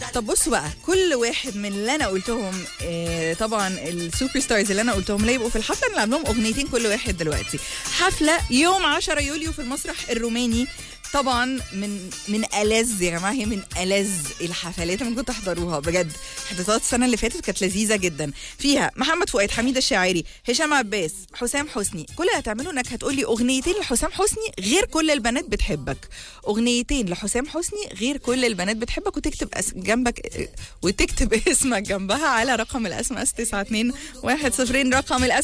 طب بصوا بقى كل واحد من اللي انا قلتهم آه طبعا السوبر ستارز اللي انا قلتهم اللي يبقوا في الحفله نلعب لهم اغنيتين كل واحد دلوقتي حفله يوم 10 يوليو في المسرح الروماني طبعا من من ألذ يا جماعه هي من ألذ الحفلات اللي ممكن تحضروها بجد حفلات السنه اللي فاتت كانت لذيذه جدا فيها محمد فؤاد حميد الشاعري هشام عباس حسام حسني كل اللي هتعمله انك هتقولي اغنيتين لحسام حسني غير كل البنات بتحبك اغنيتين لحسام حسني غير كل البنات بتحبك وتكتب أس... جنبك وتكتب اسمك جنبها على رقم الاس ام اس 921 رقم الاس